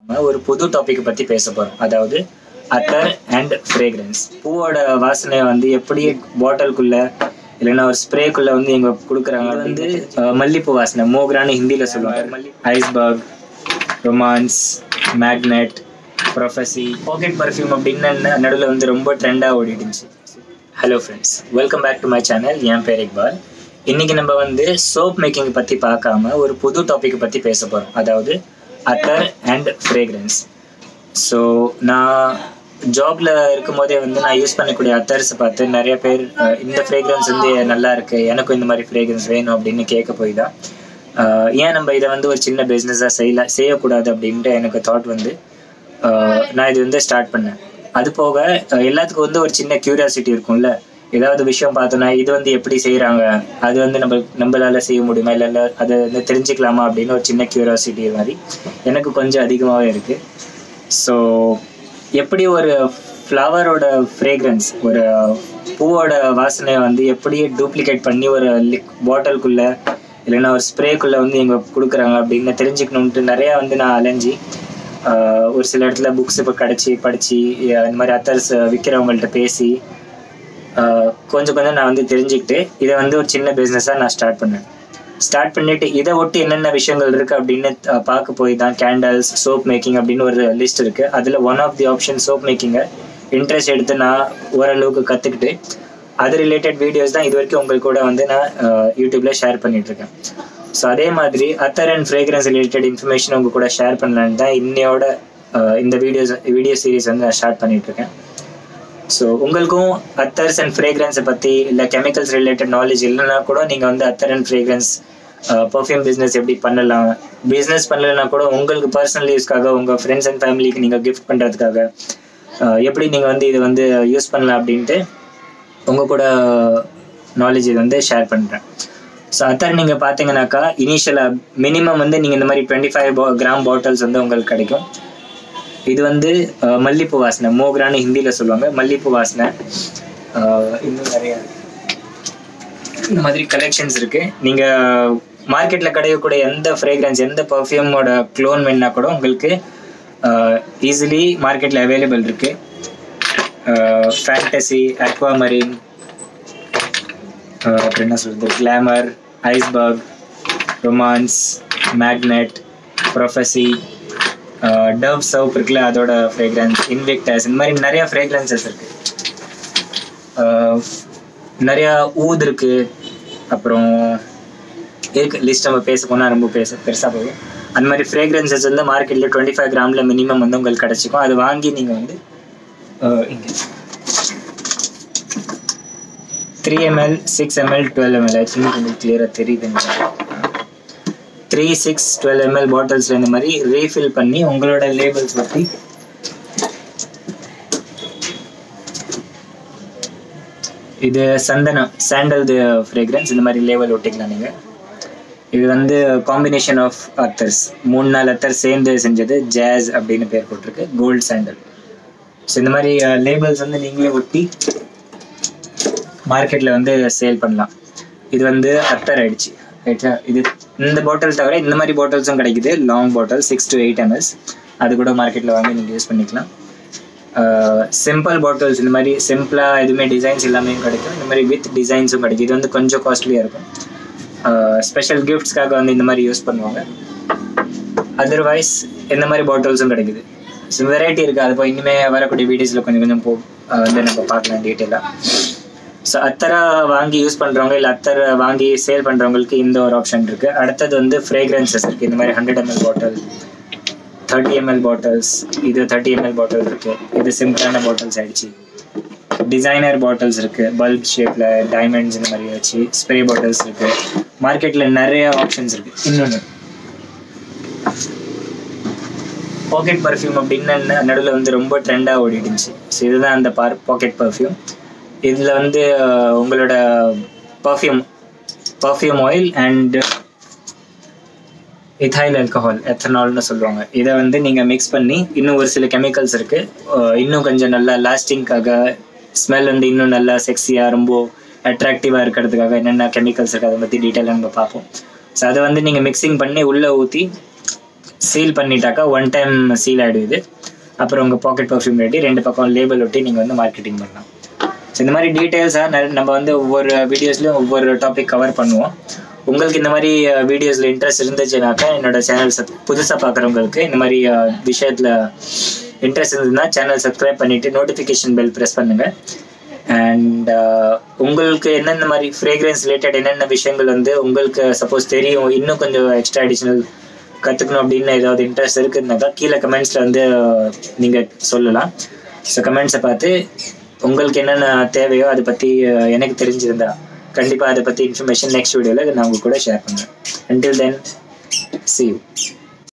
நம்ம ஒரு புது டாபிக் பத்தி பேச போறோம் அதாவது அத்தர் அண்ட் ஃப்ரேக்ரன்ஸ் பூவோட வாசனையை வந்து எப்படி பாட்டிலுக்குள்ள இல்லைன்னா ஒரு ஸ்ப்ரேக்குள்ள வந்து இங்க கொடுக்குறாங்க அது வந்து அஹ், மல்லிப்பூ வாசனை மோக்ரான்னு ஹிந்தியில சொல்லுவாங்க Iceberg Romance Magnet Prophecy pocket perfume அப்படின்னு நடுவில் வந்து ரொம்ப ட்ரெண்டாக ஓடிடுச்சு hello friends welcome back to my channel என் பேர் இக்பால் இன்னைக்கு நம்ம வந்து சோப் மேக்கிங் பற்றி பார்க்காம ஒரு புது டாபிக் பற்றி பேச போகிறோம் அதாவது அத்தர் அண்ட் ஃப்ரேக்ரன்ஸ் ஸோ நான் ஜாப்ல இருக்கும் போதே வந்து நான் யூஸ் பண்ணக்கூடிய அத்தர்ஸ் பார்த்து நிறைய பேர் அஹ், இந்த ஃப்ரேக்ரன்ஸ் வந்து நல்லா இருக்கு எனக்கும் இந்த மாதிரி ஃப்ரேக்ரன்ஸ் வேணும் அப்படின்னு கேட்க போய் தான் அஹ், ஏன் நம்ம இதை வந்து ஒரு சின்ன பிஸ்னஸாக செய்யல செய்யக்கூடாது அப்படின்ட்டு எனக்கு தாட் வந்து அஹ், நான் இது வந்து ஸ்டார்ட் பண்ணேன் அது போக அஹ், எல்லாத்துக்கும் வந்து ஒரு சின்ன கியூரியாசிட்டி இருக்கும்ல ஏதாவது விஷயம் பார்த்தோன்னா இது வந்து எப்படி செய்கிறாங்க அது வந்து நம்ம நம்மளால செய்ய முடியுமா இல்லை இல்லை அதை வந்து தெரிஞ்சுக்கலாமா அப்படின்னு ஒரு சின்ன கியூரியாசிட்டி மாதிரி எனக்கு கொஞ்சம் அதிகமாகவே இருக்குது ஸோ எப்படி ஒரு ஃப்ளவரோட ஃப்ரேக்ரன்ஸ் ஒரு பூவோட வாசனையை வந்து எப்படி டூப்ளிகேட் பண்ணி ஒரு லிக் பாட்டிலுக்குள்ளே இல்லைன்னா ஒரு ஸ்ப்ரேக்குள்ளே வந்து இங்கே கொடுக்குறாங்க அப்படின்னு தெரிஞ்சுக்கணுன்ட்டு நிறையா வந்து நான் அலைஞ்சி ஆஹ், ஒரு சில இடத்துல புக்ஸ் இப்போ கிடச்சி படித்து இந்த மாதிரி அத்தர்ஸ் விற்கிறவங்கள்ட்ட பேசி ஆஹ், கொஞ்சம் கொஞ்சம் நான் வந்து தெரிஞ்சுக்கிட்டு இதை வந்து ஒரு சின்ன பிஸ்னஸாக நான் ஸ்டார்ட் பண்ணேன் ஸ்டார்ட் பண்ணிட்டு இதை ஒட்டி என்னென்ன விஷயங்கள் இருக்கு அப்படின்னு அஹ், பார்க்க போய் தான் கேண்டல்ஸ் சோப் மேக்கிங் அப்படின்னு ஒரு லிஸ்ட் இருக்கு அதுல one of the option soap மேக்கிங்கை இன்ட்ரெஸ்ட் எடுத்து நான் ஓரளவுக்கு கத்துக்கிட்டு அது ரிலேட்டட் வீடியோஸ் தான் இது வரைக்கும் உங்களுக்கு கூட வந்து நான் அஹ், யூடியூப்ல ஷேர் பண்ணிட்டு இருக்கேன் ஸோ அதே மாதிரி அத்தர் அண்ட் ஃப்ரேக்ரன்ஸ் ரிலேட்டட் இன்ஃபர்மேஷன் உங்க கூட ஷேர் பண்ணலான்னு தான் இன்னையோட அஹ், இந்த வீடியோஸ் வீடியோ சீரிஸ் வந்து நான் ஸ்டார்ட் பண்ணிட்டு இருக்கேன் ஸோ உங்களுக்கும் அத்தர்ஸ் அண்ட் ஃப்ரேக்ரன்ஸை பற்றி இல்லை கெமிக்கல்ஸ் ரிலேட்டட் நாலேஜ் இல்லைன்னா கூட நீங்கள் வந்து அத்தர் அண்ட் ஃப்ரேக்ரன்ஸ் பர்ஃப்யூம் பிஸ்னஸ் எப்படி பண்ணலாம் பிஸ்னஸ் பண்ணலைன்னா கூட உங்களுக்கு பர்சனல் யூஸ்க்காக உங்கள் ஃப்ரெண்ட்ஸ் அண்ட் ஃபேமிலிக்கு நீங்கள் கிஃப்ட் பண்ணுறதுக்காக எப்படி நீங்கள் வந்து இதை வந்து யூஸ் பண்ணலாம் அப்படின்ட்டு உங்கள் கூட நாலேஜ் இது வந்து ஷேர் பண்ணுறேன் ஸோ அத்தர் நீங்கள் பார்த்தீங்கன்னாக்கா இனிஷியலாக மினிமம் வந்து நீங்கள் இந்த மாதிரி டுவெண்ட்டி ஃபைவ் கிராம் பாட்டில்ஸ் வந்து உங்களுக்கு கிடைக்கும் இது வந்து அஹ், மல்லிப்பூ வாசனை மோக்ரான்னு ஹிந்தியில் சொல்லுவாங்க மல்லிப்பூ வாசனை அஹ், இன்னும் நிறைய இந்த மாதிரி கலெக்ஷன்ஸ் இருக்கு நீங்க மார்க்கெட்ல கிடைக்கக்கூடிய எந்த ஃப்ரேக்ரன்ஸ் எந்த பர்ஃப்யூமோட க்ளோன் வேணா கூட உங்களுக்கு ஈஸிலி மார்க்கெட்ல அவைலபிள் இருக்கு ஃபேண்டசி அக்வாமரின் அப்புறம் என்ன சொல்றது glamour Iceberg Romance Magnet Prophecy Dove soap இருக்குல்ல அதோட ஃப்ரேக்ரன்ஸ் இன்விக்டஸ் இந்த மாதிரி நிறைய ஃப்ரேக்ரன்சஸ் இருக்கு ஆஹ் நிறையா ஊது இருக்கு அப்புறம் இருக்கு லிஸ்ட் நம்ம பேச போனால் ரொம்ப பேச பெருசாக போகும் அந்த மாதிரி ஃப்ரேக்ரன்சஸ் வந்து மார்க்கெட்டில் டுவெண்ட்டி ஃபைவ் கிராமில் மினிமம் வந்து உங்களுக்கு கிடச்சிக்கும் அது வாங்கி நீங்கள் வந்து ஆஹ் இங்க three ml six ml twelve ml actually கொஞ்சம் கிளியராக தெரியுதுங்க த்ரீ சிக்ஸ் டுவெல் எம்எல் பாட்டில்ஸில் இந்த மாதிரி ரீஃபில் பண்ணி உங்களோட லேபிள்ஸ் பற்றி இது சந்தனம் சாண்டல் ஃப்ரேக்ரன்ஸ் இந்த மாதிரி லேபிள் ஒட்டிக்கலாம் நீங்கள் இது வந்து காம்பினேஷன் ஆஃப் அத்தர்ஸ் மூணு நாலு அத்தர் சேர்ந்து செஞ்சது ஜாஸ் அப்படின்னு பேர் போட்டிருக்கு கோல்ட் சாண்டல் ஸோ இந்த மாதிரி லேபிள்ஸ் வந்து நீங்களே ஒட்டி மார்க்கெட்டில் வந்து சேல் பண்ணலாம் இது வந்து அத்தர் ஆயிடுச்சு ரைட்டா இது இந்த பாட்டில் தவிர இந்த மாதிரி பாட்டில்ஸும் கிடைக்குது long bottle six to eight ml அது கூட மார்க்கெட்டில் வாங்கி நீங்கள் யூஸ் பண்ணிக்கலாம் சிம்பிள் பாட்டில்ஸ் இந்த மாதிரி சிம்பிளாக எதுவுமே டிசைன்ஸ் எல்லாமே கிடைக்கும் இந்த மாதிரி வித் டிசைன்ஸும் கிடைக்கும் இது வந்து கொஞ்சம் காஸ்ட்லியாக இருக்கும் ஸ்பெஷல் கிஃப்ட்ஸ்க்காக வந்து இந்த மாதிரி யூஸ் பண்ணுவாங்க அதர்வைஸ் இந்த மாதிரி பாட்டில்ஸும் கிடைக்குது ஸோ வெரைட்டி இருக்குது அது போய் இனிமே வரக்கூடிய வீடியோஸில் கொஞ்சம் கொஞ்சம் போ அஹ் வந்து நம்ம பார்க்கலாம் டீட்டெயிலாக ஸோ அத்தரை வாங்கி யூஸ் பண்ணுறவங்க இல்லை அத்தரை வாங்கி சேல் பண்ணுறவங்களுக்கு இந்த ஒரு ஆப்ஷன் இருக்குது அடுத்தது வந்து ஃப்ரேக்ரன்சஸ் இருக்குது இந்த மாதிரி hundred ml bottle thirty ml bottles இது தேர்ட்டி எம்எல் பாட்டில் இருக்குது இது சிம்பிளான பாட்டில்ஸ் ஆயிடுச்சு டிசைனர் பாட்டில்ஸ் இருக்குது பல்ப் ஷேப்பில் டைமண்ட்ஸ் இந்த மாதிரி வச்சு ஸ்ப்ரே பாட்டில்ஸ் இருக்குது மார்க்கெட்டில் நிறைய ஆப்ஷன்ஸ் இருக்குது இன்னொன்று பாக்கெட் பர்ஃப்யூம் அப்படின்னு நடுவில் வந்து ரொம்ப ட்ரெண்டாக ஓடிடுச்சு ஸோ இதுதான் அந்த பார் பாக்கெட் பர்ஃப்யூம் இதில் வந்து அஹ், உங்களோட perfume perfume oil and ethyl alcohol எத்தனால்னு சொல்லுவாங்க இதை வந்து நீங்கள் மிக்ஸ் பண்ணி இன்னும் ஒரு சில கெமிக்கல்ஸ் இருக்குது இன்னும் கொஞ்சம் நல்லா லாஸ்டிங்காக ஸ்மெல் வந்து இன்னும் நல்லா செக்ஸியாக ரொம்ப அட்ராக்டிவாக இருக்கிறதுக்காக என்னென்ன கெமிக்கல்ஸ் இருக்குது அதை பற்றி டீட்டெயிலாக நம்ம பார்ப்போம் ஸோ அதை வந்து நீங்கள் மிக்சிங் பண்ணி உள்ளே ஊற்றி சீல் பண்ணிட்டாக்கா ஒன் டைம் சீல் ஆகிடுது அப்புறம் உங்கள் பாக்கெட் பர்ஃப்யூம் ரெடி ரெண்டு பக்கம் லேபிள் ஒட்டி நீங்கள் வந்து மார்க்கெட்டிங் பண்ணலாம் ஸோ இந்த மாதிரி டீட்டெயில்ஸாக நம்ம வந்து ஒவ்வொரு வீடியோஸ்லையும் ஒவ்வொரு டாபிக் கவர் பண்ணுவோம் உங்களுக்கு இந்த மாதிரி வீடியோஸில் இன்ட்ரெஸ்ட் இருந்துச்சுனாக்கா என்னோட சேனல் சப் புதுசாக பார்க்குறவங்களுக்கு இந்த மாதிரி விஷயத்தில் இன்ட்ரெஸ்ட் இருந்ததுன்னா சேனல் சப்ஸ்கிரைப் பண்ணிவிட்டு நோட்டிஃபிகேஷன் பெல் ப்ரெஸ் பண்ணுங்கள் அண்ட் உங்களுக்கு என்னென்ன மாதிரி ஃப்ரேக்ரன்ஸ் ரிலேட்டட் என்னென்ன விஷயங்கள் வந்து உங்களுக்கு சப்போஸ் தெரியும் இன்னும் கொஞ்சம் எக்ஸ்ட்ரா அடிஷ்னல் கற்றுக்கணும் அப்படின்னு ஏதாவது இன்ட்ரெஸ்ட் இருக்குதுனாக்கா கீழே கமெண்ட்ஸில் வந்து நீங்கள் சொல்லலாம் ஸோ கமெண்ட்ஸை பார்த்து உங்களுக்கு என்னென்ன தேவையோ அதை பற்றி எனக்கு தெரிஞ்சிருந்தா கண்டிப்பாக அதை பற்றி இன்ஃபர்மேஷன் நெக்ஸ்ட் வீடியோவில் நான் உங்க கூட ஷேர் பண்ணுறேன் அண்டில் தென் சி யூ